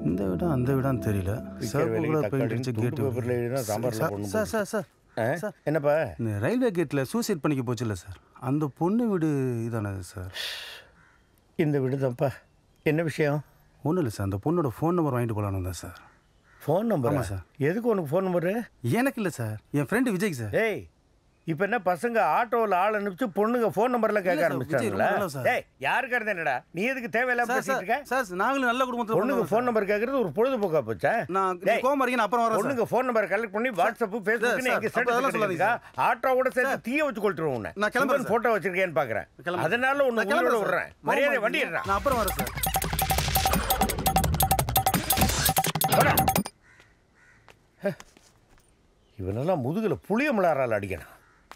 இந்த விடா அந்த விடான்னு தெரியல விக்கிற சிவப்பு வேலைக்கு கூட தக்காளி, பெயிண்ட் அடிச்சு துண்டு கேட்டு பேப்பர்ல எழுதினா சாம்பார்ல சார், போடணும் சார் சார் சார் ஆ? சார் என்னப்பா இந்த ரயில்வே கேட்டில் சூசைட் பண்ணிக்க போச்சுல்ல சார் அந்த பொண்ணு வீடு இதானே சார் இந்த விடுதப்பா என்ன விஷயம் ஒன்றும் இல்லை சார் அந்த பொண்ணோட ஃபோன் நம்பர் வாங்கிட்டு போகலான்னு வந்தேன் சார் ஃபோன் நம்பர் ஆமா சார். எதுக்கு உனக்கு ஃபோன் நம்பரு எனக்கு இல்லை சார் என் ஃப்ரெண்டு விஜய்க்கு சார் ஏய் இப்போ என்ன பசங்க ஆட்டோவில் ஆள் அனுப்பிச்சு பொண்ணுங்க ஃபோன் நம்பர்ல கேட்க இல்ல சார், விஜய் ஆரம்பிச்சிட்டாங்களா ரொம்ப நல்லவர் சார். ஏய் யாருக்கு இருந்தே என்னடா நீ எதுக்கு தேவையில்லாம சார் பேசிட்டு இருக்க சார் சார் நாங்களும் நல்ல குடும்பத்தில் பொண்ணுங்க பிறந்தவங்க ஃபோன் சார். நம்பர் கேட்கறது ஒரு பொழுதுபோக்கா போச்சா நான் நீ டேய், கோவம் வரீங்க பொண்ணுங்க அப்புறம் வரேன் பொண்ணுங்க ஃபோன் நம்பர் கலெக்ட் பண்ணி வாட்ஸ்அப் ஃபேஸ்புக் சார், எங்க அப்ப அதெல்லாம் சொல்லாதீங்க ஸ்டேட்டஸ் ஆட்டோ கூட சேர்த்து தீய வச்சு கொளுத்துருவோம் உன்னை நான் கிளம்புறேன் சார். போட்டோ வச்சிருக்கேன்னு பாக்குறேன் கிளம்புறேன். அதனால உன்னை நான் கிளம்புறேன் உயிரோட சார். விடுறேன் மரியாதை கோவம் வண்டி வரீங்க. எடுறா நான் அப்புறம் வரேன் சார் இவனெல்லாம் முதுகுல புளிய மிளாறால் அடிக்கணும்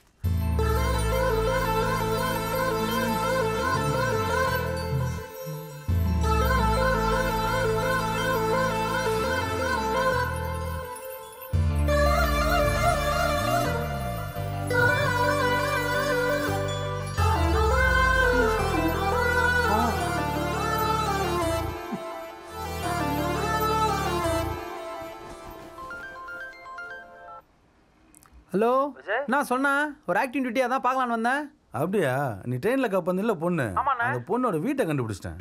ஹலோ நான் சொன்னேன் ஒரு ஆக்டிங் டியூட்டி அதான் பார்க்கலான்னு வந்தேன் அப்படியா நீ ட்ரெயினில் கப்பந்தில்ல பொண்ணு அந்த பொண்ணோட வீட்டை கண்டுபிடிச்சிட்டேன்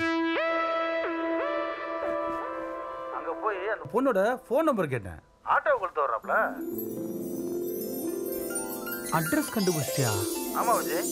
அங்கே போய் அந்த பொண்ணோட ஃபோன் நம்பர் கேட்டேன் ஆட்டோ கொடுத்து வர்றாப்ல அட்ரஸ் கண்டுபிடிச்சிட்டியா ஆமாம் விஜய்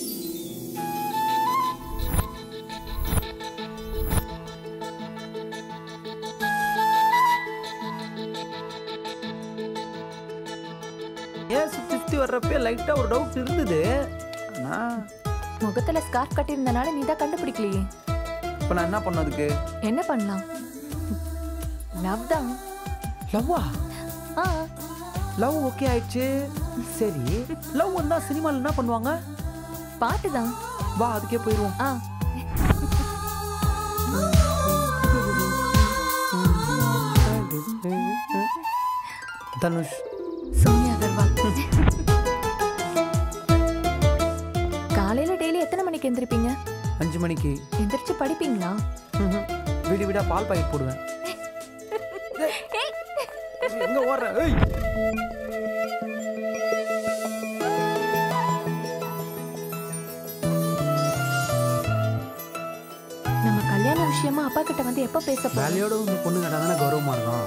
ஏன் சுற்றி சுற்றி வர்றப்பே லைட்டாக ஒரு டவுட் இருந்தது ஆனால் முகத்துல ஸ்கார்ஃப் கட்டியிருந்தனால நீ தான் கண்டுபிடிக்கலையே இப்போ நான் என்ன பண்ணதுக்கு என்ன பண்ணலாம் லவ் தான் லவ்வா ஆ லவ் ஓகே ஆயிடுச்சு சரி லவ் வந்தா சினிமாவில் என்ன பண்ணுவாங்க பாட்டு தான் வா அதுக்கே போயிடுவோம் ஆ தனுஷ் சோனியா அகர்வால் காலையில டெய்லி எத்தனை மணிக்கு எந்திரிப்பீங்க அஞ்சு மணிக்கு எந்திரிச்சு படிப்பீங்களா ம்ஹும். வீடு வீடா பால் பாக்கெட் போடுவேன் எங்க ஓடுற ஏய் நம்ம கல்யாண விஷயமா அப்பா கிட்ட வந்து எப்ப பேச போறோம் வேலையோட வந்து பொண்ணு கேட்டா தானே கௌரவமா இருக்கும்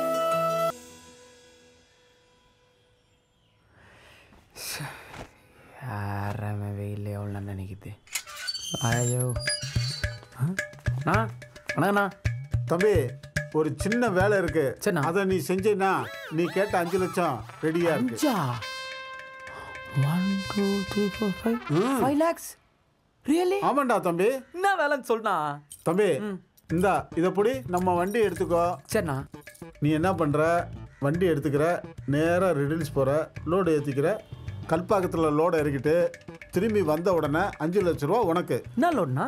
யாரமே வெயில் எவ்வளோ நினைக்குது ஐயோ அண்ணா வணக்கண்ணா தம்பி ஒரு சின்ன வேலை இருக்கு சரிண்ணா. அதை நீ செஞ்சேன்னா நீ கேட்ட அஞ்சு லட்சம் ரெடியா இருக்கு அஞ்சா one two three four five five lakhs really ஆமாண்டா தம்பி என்ன வேலைன்னு சொல்லுண்ணா தம்பி இந்தா இதை பொடி நம்ம வண்டி எடுத்துக்கோ சரிண்ணா நீ என்ன பண்ற வண்டி எடுத்துக்கிற நேராக ரிடில்ஸ் போற லோடு ஏற்றிக்கிற கல்பாக்கத்தில் லோடை இறக்கிட்டு திரும்பி வந்த உடனே அஞ்சு லட்ச ரூபா உனக்கு என்ன லோடுண்ணா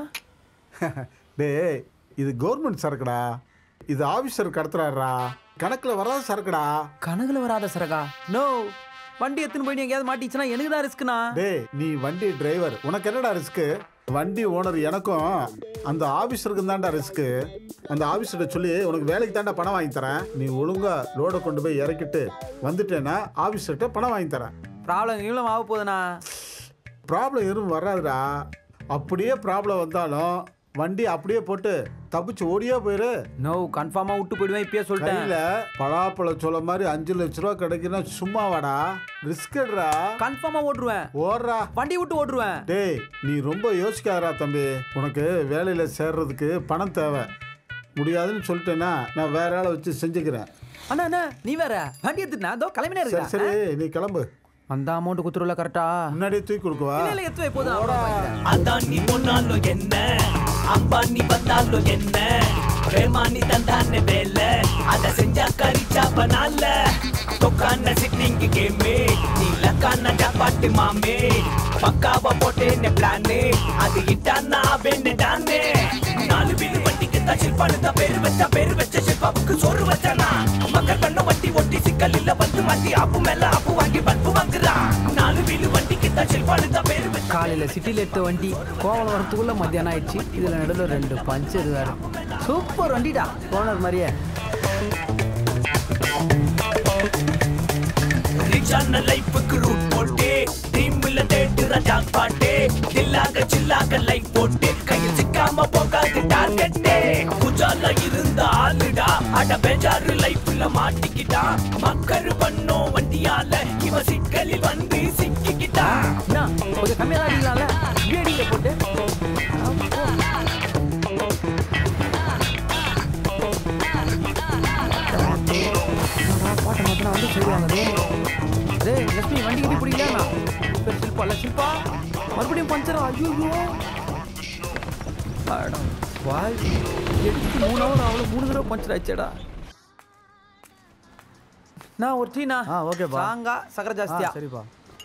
டேய் இது கவர்மெண்ட் சரக்குடா இது ஆஃபீஸர் கடத்துறாருடா கணக்கில் வராத சரக்குடா கணக்குல வராத சரகா நோ வண்டி எடுத்துன்னு போய் நீ எங்கேயாவது மாட்டிச்சுன்னா எனக்கு தான் ரிஸ்க்குண்ணா டேய் நீ வண்டி டிரைவர் உனக்கு என்னடா ரிஸ்க்கு வண்டி ஓனர் எனக்கும் அந்த ஆபீஸருக்கு தான்டா ரிஸ்க்கு அந்த ஆபீஸர்கிட்ட சொல்லி உனக்கு வேலைக்கு தாண்டா பணம் வாங்கி தரேன் நீ ஒழுங்கா லோடை கொண்டு போய் இறக்கிட்டு வந்துட்டேன்னா ஆபீஸர்கிட்ட பணம் வாங்கி தரேன் ப்ராப்ளம் நீளம் ஆக போகுதுண்ணா ப்ராப்ளம் எதுவும் வராதுடா அப்படியே ப்ராப்ளம் வந்தாலும் வண்டி அப்படியே போட்டு தப்பிச்சு ஓடியே போயிரு நோ கன்ஃபார்மாக விட்டு போயிடுவேன் இப்பயே சொல்லிட்டேன் கையில பலாப்பழம் சொல்ல மாதிரி அஞ்சு லட்ச ரூபா கிடைக்குன்னா சும்மா வாடா ரிஸ்க் எடுறா கன்ஃபார்மாக ஓட்டுருவேன் ஓடுறா வண்டி விட்டு ஓட்டுருவேன் டேய் நீ ரொம்ப யோசிக்காதடா தம்பி உனக்கு வேலையில் சேர்றதுக்கு பணம் தேவை முடியாதுன்னு சொல்லிட்டேன்னா நான் வேற ஆளை வச்சு செஞ்சுக்கிறேன் அண்ணா அண்ணா நீ வேற வண்டி எடுத்துட்டு அதோ கிளம்பினே சரி இருக்கா சரி நீ கிளம்பு அந்த அமௌண்ட் குத்துருல கரெக்டா முன்னாடியே தூக்கி கொடுக்குவா இல்ல இல்ல எடுத்து வை போதும் அதானி போனாலும் என்ன அம்பானி வந்தாலும் என்ன பிரேமானி தந்தானே வேலை அத செஞ்சா கரிச்சா பனால தொக்கான சிட்டிங் கேமே நீ லக்கான டப்பாட்டு மாமே பக்காவா போட்டேன்னு பிளானு அது இட்டானா வெண்ணு டானே நாலு வீடு வண்டிக்கு தான் சிற்பானு தான் பேரு வச்சா பேரு வச்ச சிற்பாவுக்கு சோறு வச்சானா மக்கள் பண்ண வண்டி ஒட்டி சிக்கல் இல்ல வந்து மாட்டி அப்பு மேல அப்பு வாங்கி பல்பு வாங்குறான் நாலு வீடு வண்டிக்கு தான் சிற்பானு தான் பேரு வச்சா காலையில சிட்டில எடுத்த வண்டி கோவலம் வரத்துக்குள்ள மத்தியானம் ஆயிடுச்சு இதுல நடுவில் ரெண்டு பஞ்சர் வேற சூப்பர் வண்டிடா ஓனர் மாதிரியே ரிச்சான லைஃபுக்கு ரூட் போட்டு ட்ரீம்ல தேடுற ஜாக் பாட்டு தில்லாக சில்லாக லைஃப் போட்டு கையில் சிக்காம போகாது டார்கெட்டே குஜால இருந்த ஆளுடா அட பேஜாரு லைஃப்ல மாட்டிக்கிட்டா மக்கரு பண்ணோம் வண்டியால இவ சிக்கலில் வந்து சிக்கிக்கிட்டான் என்ன கொஞ்சம் கம்மியாக அடிக்கலாம்ல இப்படி அடிக்க போட்டு பாட்டை மாத்தினா வந்து சொல்லுவாங்க டேய் டேய் லட்சுமி வண்டி கிட்டி பிடிக்கலாமா பேர் சில்பா இல்லை சில்பா மறுபடியும் பஞ்சரா ஐயோ மேடம் வாய் எடுத்து மூணு ஹவர் அவ்வளோ மூணு தடவை பஞ்சர் ஆச்சேடா நான் ஒரு டீனா ஆ, ஓகேப்பா. சாங்கா சக்கரை ஜாஸ்தியா சரிப்பா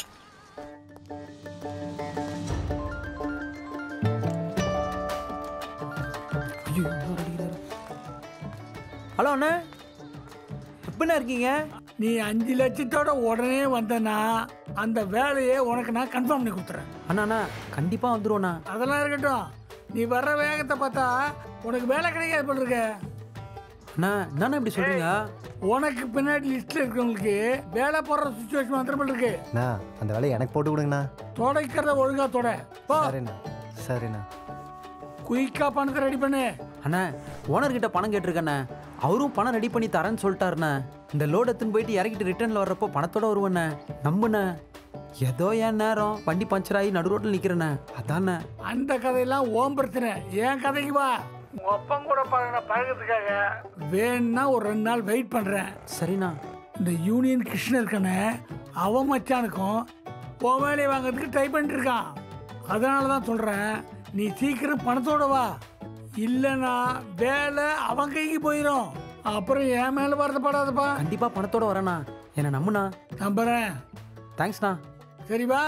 ஐயோ இன்னொரு அடிக்கிறாரு ஹலோ அண்ணா எப்படிண்ணா இருக்கீங்க நீ அஞ்சு லட்சத்தோட உடனே வந்தனா அந்த வேலையை உனக்கு நான் கன்ஃபார்ம் பண்ணி கொடுத்துறேன் அண்ணா அண்ணா கண்டிப்பாக வந்துருவோண்ணா அதெல்லாம் இருக்கட்டும் நீ வர்ற வேகத்தை பார்த்தா உனக்கு வேலை கிடைக்காது போல இருக்க அண்ணா என்னண்ணா இப்படி சொல்கிறீங்க உனக்கு பின்னாடி லிஸ்ட்ல இருக்கவங்களுக்கு வேலை போடுற சுச்சுவேஷன் வந்துடும் போல இருக்கு அண்ணா அந்த வேலையை எனக்கு போட்டு கொடுங்கண்ணா தொடைக்கிறத ஒழுங்கா தொட போ சரிண்ணா சரிண்ணா குயிக்கா பணத்தை ரெடி பண்ணு அண்ணா ஓனர்கிட்ட பணம் கேட்டிருக்கண்ணே அவரும் பணம் ரெடி பண்ணி தரேன்னு சொல்லிட்டாருண்ணே இந்த லோட் எடுத்துன்னு போயிட்டு இறக்கிட்டு ரிட்டர்னில் வர்றப்போ பணத்தோட வருவேண்ணே நம்புண்ணே ஏதோ என் நேரம் வண்டி பஞ்சர் ஆகி நடு ரோட்டில் நிற்கிறேண்ணே அதாண்ணே அந்த கதையெல்லாம் ஓம் பிரச்சனை என் கதைக்கு வா உங்க அப்பன் கூட பழகின பழகிறதுக்காக வேணும்னா ஒரு ரெண்டு நாள் வெயிட் பண்றேன் சரிண்ணா இந்த யூனியன் கிருஷ்ணன் இருக்கானே அவன் மச்சானுக்கும் உன் வேலையை வாங்குறதுக்கு ட்ரை பண்ணிட்டு இருக்கான் அதனால தான் சொல்கிறேன் நீ சீக்கிரம் பணத்தோட வா இல்லைன்னா வேலை அவன் கைக்கு போயிடும் அப்புறம் என் மேலே வருத்தப்படாதப்பா கண்டிப்பாக பணத்தோட வரேண்ணா என்னை நம்புண்ணா நம்புறேன் தேங்க்ஸ்ண்ணா சரி வா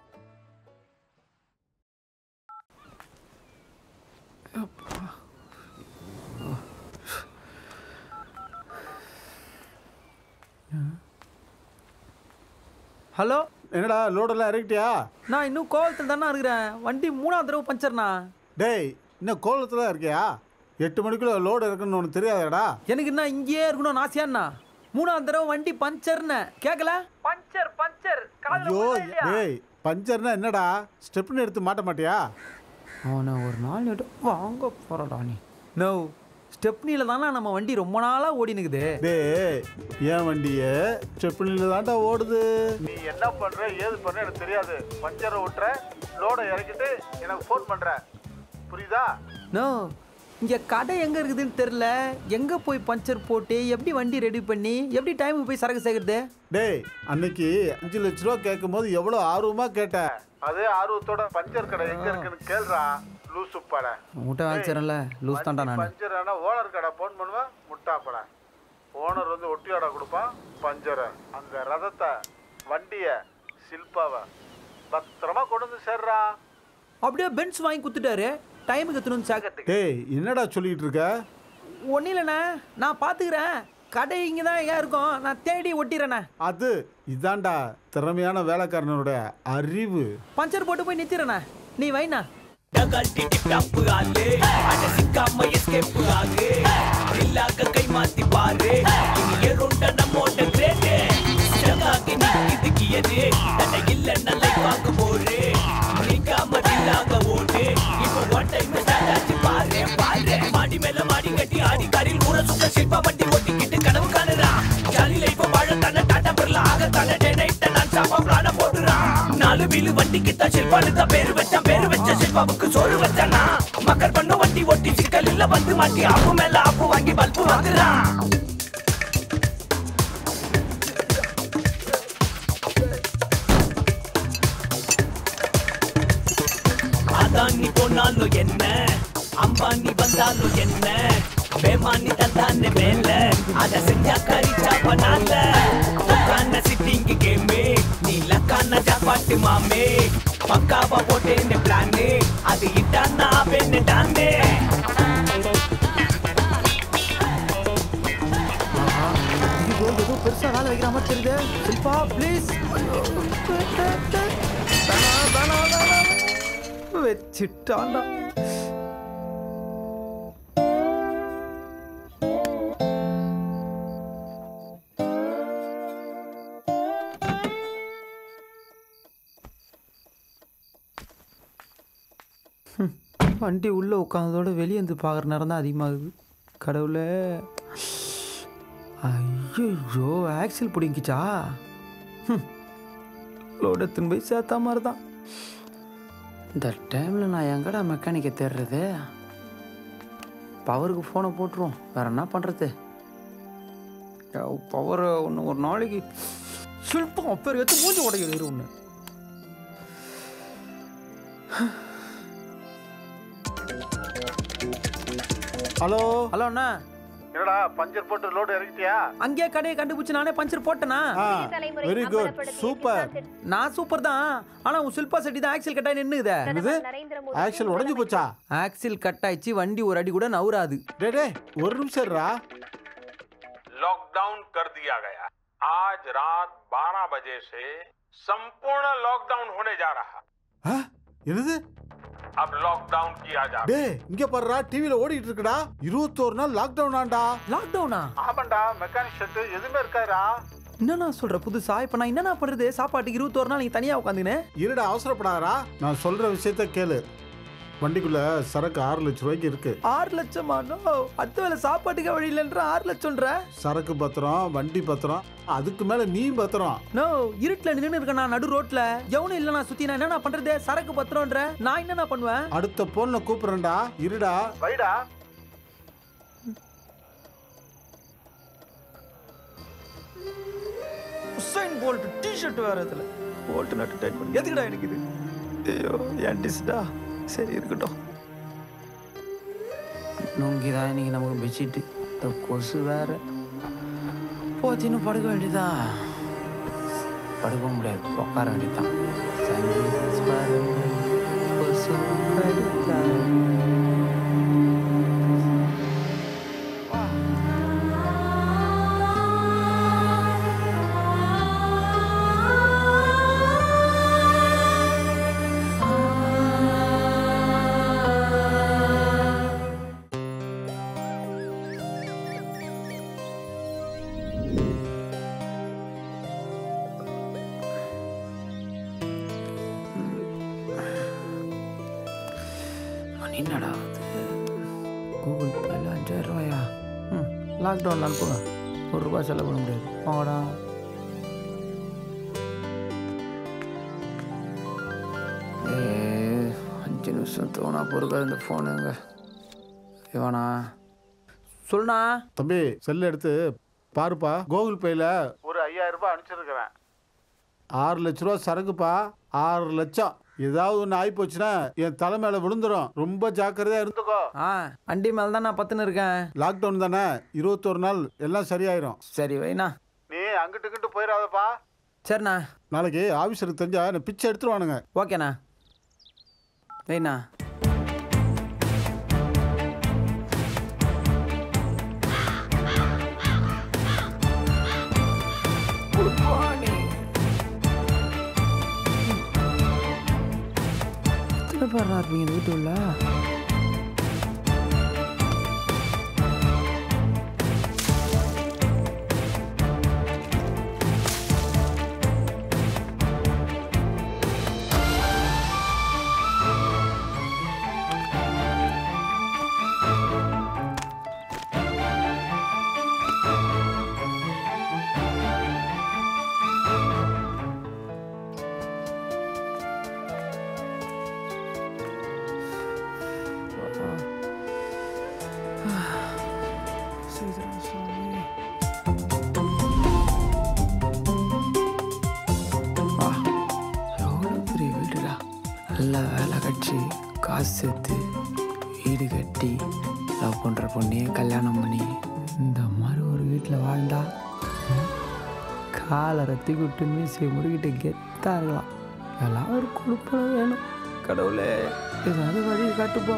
ஹலோ என்னடா லோடெல்லாம் இறக்கிட்டியா நான் இன்னும் கோவத்தில் தானே இருக்கிறேன் வண்டி மூணாவது தடவை பஞ்சர்ண்ணா டேய் இன்னும் கோலத்தில் இருக்கியா எட்டு மணிக்குள்ள லோடு இருக்குன்னு உனக்கு தெரியாதடா எனக்கு என்ன இங்கேயே இருக்கணும்னு ஆசையாண்ணா மூணாவது தடவை வண்டி பஞ்சர்னு கேட்கல பஞ்சர் பஞ்சர் ஐயோ டேய் பஞ்சர்னா என்னடா ஸ்டெப்னு எடுத்து மாட்ட மாட்டியா அவனை ஒரு நாள் நட்டு வாங்க போறடா நீ நோ ஸ்டெப்னியில் தானே நம்ம வண்டி ரொம்ப நாளாக ஓடினுக்குது டேய் என் வண்டியே ஸ்டெப்னில தான்டா ஓடுது நீ என்ன பண்ற ஏது பண்ற எனக்கு தெரியாது பஞ்சரை விட்டுற லோடை இறக்கிட்டு எனக்கு ஃபோன் பண்ற புரியுதா நோ இங்கே கடை எங்கே இருக்குதுன்னு தெரில எங்கே போய் பஞ்சர் போட்டு எப்படி வண்டி ரெடி பண்ணி எப்படி டைமுக்கு போய் சரக்கு சேர்க்குறது டேய் அன்னைக்கு அஞ்சு லட்ச ரூபா கேட்கும் போது எவ்வளோ ஆர்வமா கேட்டேன் அதே ஆர்வத்தோட பஞ்சர் கடை எங்க இருக்குன்னு கேள்றா லூசு பட முட்டை வாங்கிச்சிடல லூஸ் தான்டா நான் பஞ்சர் ஆனா ஓனர் கடை ஃபோன் பண்ணுவேன் முட்டா பட ஓனர் வந்து ஒட்டியாடா கொடுப்பான் பஞ்சரை அந்த ரதத்தை வண்டிய சில்பாவை பத்திரமா கொண்டு வந்து சேர்றா அப்படியே பென்ஸ் வாங்கி கொடுத்துட்டாரு டைமுக்கு எத்தணும் சேர்க்கறதுக்கு டேய் என்னடா சொல்லிட்டு இருக்க ஒன்றும் இல்லைண்ணே நான் பார்த்துக்கிறேன் கடை இங்கே தான் ஏன் இருக்கும் நான் தேடி ஒட்டிடுறேண்ணே அது இதான்டா திறமையான வேலைக்காரனோட அறிவு பஞ்சர் போட்டு போய் நிறுத்திடுறேண்ணே நீ வைண்ணா டகால்டி டிப்டாப் ஆளு அட சிக்காம எஸ்கேப் ஆகு இல்லாக கை மாத்தி பாரு இனி எருண்ட நம்மோட கிரேட்டு டகாகி நிக்குது கியது தட இல்ல நல்ல பார்க்க போரு நிக்காம இல்லாக ஓடு இப்போ ஒன் டைம் ஸ்டார்ட் ஆச்சு பாரு பாரு மாடி மேல மாடி கட்டி ஆடி காரில் ஊர சுத்த சிற்பா வண்டி ஓட்டிக்கிட்டு கனவு காணுறான் ஜாலி லைஃப் வாழ தானே டாடா பிர்லா ஆக தானே டே நைட் நான் சாப்பா பிளான போடுறான் நாலு வீலு வண்டிக்கு தான் சிற்பானு தான் பேரு வச்சான் பேரு வச்ச சிற்பாவுக்கு சோறு வச்சானா மக்கள் பண்ண வண்டி ஓட்டி சிக்கல் இல்ல வந்து மாட்டி ஆப்பு மேல ஆப்பு வாங்கி பல்பு வாங்குறான் அதானி போனாலும் என்ன அம்பானி வந்தாலும் என்ன பேமானி தந்தானே மேல அத செஞ்சா கரிச்சா பண்ணால உக்கான சிட்டிங் கேமே நீ லக்கான ஜாப்பாட்டு மாமே பக்காவா போட்டேன்னு பிளானு அது இட்டானா பெண்ணு டானே இது ஏதோ பெருசாக வேலை வைக்கிற மாதிரி தெரியுது சில்பா ப்ளீஸ் வச்சுட்டான்டா வண்டி உள்ளே உட்காந்ததோட வெளியே வந்து பார்க்குற நேரம் தான் அதிகமாகுது கடவுளே ஐயோ ஆக்சில் பிடிங்கிச்சா லோடு எடுத்துன்னு போய் சேர்த்தா மாதிரி தான் இந்த டைமில் நான் எங்கடா மெக்கானிக்கை தேடுறது பவருக்கு ஃபோனை போட்டுருவோம் வேற என்ன பண்ணுறது பவரை ஒன்று ஒரு நாளைக்கு சில்பம் அப்பேர் எடுத்து மூஞ்சி உடைக்கிறது ஒன்று ஹலோ ஹலோ அண்ணா என்னடா பஞ்சர் போட்டு லோடு இறக்கிட்டியா அங்கேயே கடையை கண்டுபிடிச்சு நானே பஞ்சர் போட்டேனா ஆ வெரி குட் சூப்பர் நான் சூப்பர் தான் ஆனா உன் சில்பா செட்டி தான் ஆக்சில் கட்டாய் நின்னுதே இது ஆக்சுவல் உடஞ்சு போச்சா ஆக்சில் கட் ஆயிடுச்சு வண்டி ஒரு அடி கூட நவுறாது டே டே ஒரு நிமிஷம் இருடா लॉकडाउन कर दिया गया आज रात 12 बजे से संपूर्ण लॉकडाउन होने जा रहा ஆ, என்னது अब लॉकडाउन किया जा டே இங்க பாருடா டிவில ஓடிட்டு இருக்குடா இருபத்தோரு நாள் லாக்டவுன் ஆண்டா லாக்டவுனா ஆமாண்டா மெக்கானிக் ஷெட் எதுவுமே இருக்காதா என்னண்ணா சொல்ற புதுசா இப்ப நான் என்னண்ணா பண்றது சாப்பாட்டுக்கு இருபத்தோரு நாள் நீங்க தனியா உட்காந்துன்னு இருடா அவசரப்படாதடா நான் சொல்ற விஷயத்த கேளு வண்டிக்குள்ள சரக்கு ஆறு லட்சம் ரூபாய்க்கு இருக்கு ஆறு லட்சமா நோ அத்து வேலை சாப்பாட்டுக்கு வழி இல்லைன்ற ஆறு லட்சம்ன்ற சரக்கு பத்திரம் வண்டி பத்திரம் அதுக்கு மேல நீ பத்திரம் நோ இருட்டுல நின்று இருக்கேன் நான் நடு ரோட்ல எவனும் இல்ல நான் சுத்தி நான் என்ன பண்றது சரக்கு பத்திரம்ன்ற நான் என்ன பண்ணுவேன் அடுத்த போன்ல கூப்பிடுறேன்டா இருடா வைடா உசைன் போல்ட் டிஷர்ட் வேற இதுல போல்ட் நட்டு டைட் பண்ணி எதுக்குடா எனக்கு இது ஐயோ என் டிஸ்டா சரி இருக்கட்டும் நுங்கிதான் இன்னைக்கு நமக்கு பெட்ஷீட்டு இந்த கொசு வேற போத்தின்னு படுக்க வேண்டியதா படுக்க முடியாது உட்கார வேண்டியதான் சங்கீத ஸ்வரம், கொசு கடித்தால். மணி என்னடா ஆகுது கூகுள் பேல அஞ்சாயிரம் ரூபாயா ம் லாக்டவுன் அனுப்புங்க ஒரு ரூபாய் செலவு பண்ண முடியாது வாங்கடா ஏ அஞ்சு நிமிஷம் தோணா பொறுக்க இந்த ஃபோனுங்க இவனா சொல்லுண்ணா தம்பி செல் எடுத்து பாருப்பா கூகுள் பேல ஒரு ஐயாயிரம் ரூபாய் அனுப்பிச்சிருக்கிறேன் ஆறு லட்ச ரூபா சரக்குப்பா ஆறு லட்சம் ஏதாவது ஒன்று ஆகி போச்சுன்னா என் தலை மேல விழுந்துரும் ரொம்ப ஜாக்கிரதையா இருந்துக்கோ ஆ வண்டி மேலே தான் நான் பத்துன்னு இருக்கேன் லாக்டவுன் தானே இருபத்தொரு நாள் எல்லாம் சரியாயிரும் சரி வைண்ணா நீ அங்கிட்டு இங்கிட்டு போயிடாதப்பா சரிண்ணா நாளைக்கு ஆஃபீஸருக்கு தெரிஞ்சா என்னை பிச்சை எடுத்துருவானுங்க ஓகேண்ணா வைண்ணா எத்தனை பேர் இருப்பீங்க இந்த வீட்டு உள்ள எவ்வளோ பெரிய வீடுடா நல்லா வேலை கட்சி காசு சேர்த்து வீடு கட்டி லவ் பண்ணுற பொண்ணையே கல்யாணம் பண்ணி இந்த மாதிரி ஒரு வீட்டில் வாழ்ந்தா ம், காலை ரத்தி விட்டு மீசையை முறுக்கிட்டு கெத்தாக இருக்கலாம் எல்லாம் ஒரு குழுப்பம் வேணும் கடவுளே ஏதாவது வழி காட்டுப்பா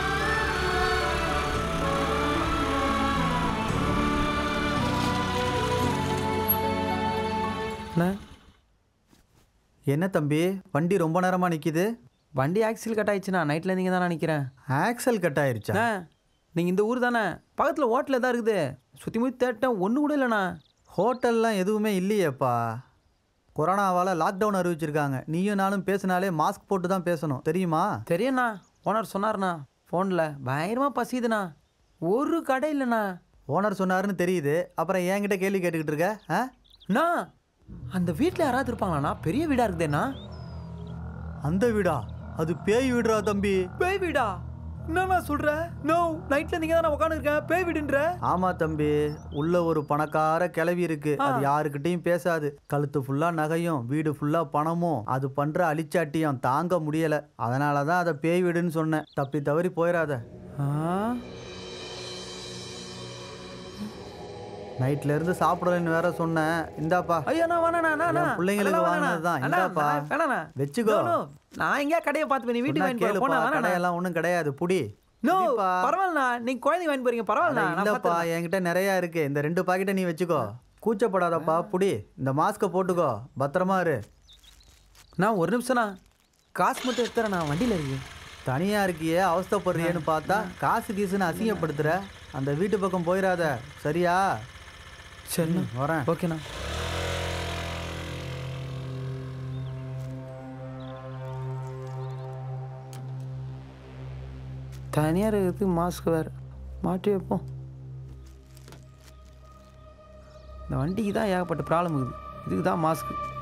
அண்ணா என்ன தம்பி வண்டி ரொம்ப நேரமா நிக்குது வண்டி ஆக்சில் கட் ஆயிடுச்சுண்ணா நைட்டில் நீங்கள் தான் நினைக்கிறேன் ஆக்சல் கட் ஆயிருச்சா அண்ணா நீங்கள் இந்த ஊர் தானே பக்கத்தில் ஹோட்டலில் தான் இருக்குது சுற்றி முற்றி தேட்டேன் ஒன்று கூட இல்லைண்ணா ஹோட்டல்லாம் எதுவுமே இல்லையேப்பா கொரோனாவால் லாக்டவுன் அறிவிச்சிருக்காங்க நீயும் நானும் பேசினாலே மாஸ்க் போட்டு தான் பேசணும் தெரியுமா தெரியும்ண்ணா ஓனர் சொன்னார்ண்ணா ஃபோனில் பயங்கரமாக பசியுதுண்ணா ஒரு கடை இல்லைண்ணா ஓனர் சொன்னாருன்னு தெரியுது அப்புறம் என்கிட்ட கேள்வி கேட்டுக்கிட்டு இருக்க ஆ அண்ணா அந்த வீட்டில் யாராவது இருப்பாங்களாண்ணா பெரிய வீடாக இருக்குதேண்ணா அந்த வீடா அது பேய் வீடுறா தம்பி பேய் வீடா என்னண்ணா சொல்கிற நோ நைட்டில் நீங்கள் தானே உட்காந்துருக்கேன் பேய் வீடுன்ற ஆமா தம்பி உள்ள ஒரு பணக்கார கிளவி இருக்கு அது யாருக்கிட்டையும் பேசாது கழுத்து ஃபுல்லா நகையும் வீடு ஃபுல்லா பணமும் அது பண்ற அலிச்சாட்டியம் தாங்க முடியல அதனால தான் அதை பேய் வீடுன்னு சொன்னேன் தப்பி தவறி போயிடாத ஆ நைட்ல இருந்து சாப்பிடலன்னு வேற சொன்னேன் இந்தாப்பா ஐயோ நான் வேணாண்ணா நான் என் பிள்ளைங்களுக்கு வாங்கினதுதான். இந்தாப்பா. வேணாண்ணா வச்சுக்கோ. No, no. நான் எங்கேயா கடையை பார்த்து நீ வீட்டுக்கு சொன்னா வாங்கி கேளுப்பா, போனா வேணாண்ணா கடையெல்லாம் ஒண்ணும் கிடையாது புடி நோ புடிப்பா. பரவாயில்லண்ணா நீங்க குழந்தைங்க வாங்கி போறீங்க பரவாயில்ல அட இல்லப்பா என்கிட்ட நிறைய இருக்கு இந்த ரெண்டு பாக்கெட்டை நீ வச்சுக்கோ கூச்சப்படாதப்பா புடி இந்த மாஸ்கை போட்டுக்கோ பத்திரமா இரு நான் ஒரு நிமிஷம்ண்ணா காசு மட்டும் எடுத்துறேன் நான் வண்டியில் இருக்கு தனியா இருக்கியே அவஸ்தைப்படுறியேன்னு பார்த்தா காசு கீசுன்னு அசிங்கப்படுத்துற அந்த வீட்டு பக்கம் போயிடாத சரியா சரிண்ணா ம், வரேன் ஓகேண்ணா தனியாக இருக்கிறதுக்கு மாஸ்க் வேறு மாட்டி வைப்போம் இந்த வண்டிக்கு தான் ஏகப்பட்ட ப்ராப்ளம் இருக்குது இதுக்கு தான் மாஸ்க்கு